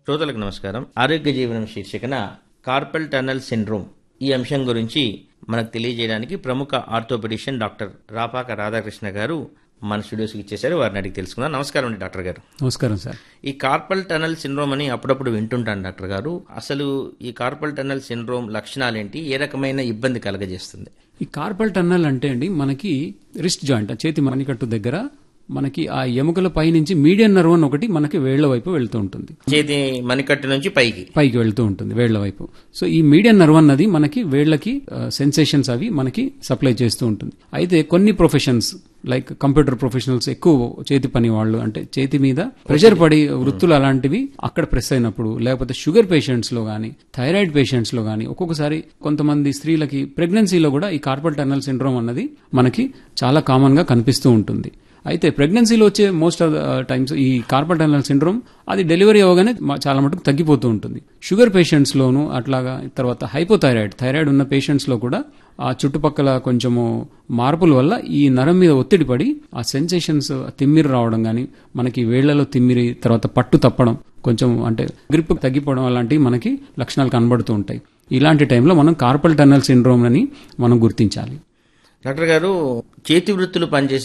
శ్రోతలకు నమస్కారం ఆరోగ్య జీవనం శీర్షికన కార్పల్ టన్నల్ సిండ్రోమ్ ఈ అంశం గురించి మనకు తెలియజేయడానికి ప్రముఖ ఆర్థోపెడిషియన్ డాక్టర్ రాపాక రాధాకృష్ణ గారు మన స్టూడియోస్కి ఇచ్చేశారు వారిని అడిగి తెలుసుకుందాం నమస్కారం అండి డాక్టర్ గారు నమస్కారం సార్ ఈ కార్పల్ టనల్ సిండ్రోమ్ అని అప్పుడప్పుడు వింటుంటాను డాక్టర్ గారు అసలు ఈ కార్పల్ టనల్ సిండ్రోమ్ లక్షణాలేంటి ఏ రకమైన ఇబ్బంది కలగజేస్తుంది ఈ కార్పల్ టన్నల్ అంటే అండి మనకి రిస్ట్ జాయింట్ ఆ చేతి మణికట్టు దగ్గర మనకి ఆ ఎముకల పై నుంచి మీడియం నర్వ్ అని ఒకటి మనకి వేళ్ల వైపు వెళ్తూ ఉంటుంది చేతి మణికట్టు నుంచి పైకి పైకి వెళ్తూ ఉంటుంది వేళ్ల వైపు సో ఈ మీడియం నర్వ్ అన్నది మనకి వేళ్లకి సెన్సేషన్స్ అవి మనకి సప్లై చేస్తూ ఉంటుంది అయితే కొన్ని ప్రొఫెషన్స్ లైక్ కంప్యూటర్ ప్రొఫెషనల్స్ ఎక్కువ చేతి పని వాళ్ళు అంటే చేతి మీద ప్రెషర్ పడి వృత్తులు అలాంటివి అక్కడ ప్రెస్ అయినప్పుడు లేకపోతే షుగర్ పేషెంట్స్ లో గానీ థైరాయిడ్ పేషెంట్స్ లో గానీ ఒక్కొక్కసారి కొంతమంది స్త్రీలకి ప్రెగ్నెన్సీలో కూడా ఈ కార్పల్ టన్నల్ సిండ్రోమ్ అన్నది మనకి చాలా కామన్ గా కనిపిస్తూ ఉంటుంది అయితే ప్రెగ్నెన్సీలో వచ్చే మోస్ట్ ఆఫ్ టైమ్స్ ఈ కార్పల్ టన్నల్ సిండ్రోమ్ అది డెలివరీ అవ్వగానే మ- చాలా మటుకు తగ్గిపోతూ ఉంటుంది షుగర్ పేషెంట్స్ లోను అట్లాగా తర్వాత హైపోథైరాయిడ్ థైరాయిడ్ ఉన్న పేషెంట్స్ లో కూడా ఆ చుట్టుపక్కల కొంచెము మార్పుల వల్ల ఈ నరం మీద ఒత్తిడి పడి ఆ సెన్సేషన్స్ తిమ్మిరి రావడం కానీ మనకి వేళ్లలో తిమ్మిరి తర్వాత పట్టు తప్పడం కొంచెం అంటే గ్రిప్ తగ్గిపోవడం అలాంటివి మనకి లక్షణాలు కనబడుతూ ఉంటాయి ఇలాంటి టైంలో మనం కార్పల్ టన్నల్ సిండ్రోమ్ అని మనం గుర్తించాలి డాక్టర్ గారు చేతి వృత్తులు పనిచేసే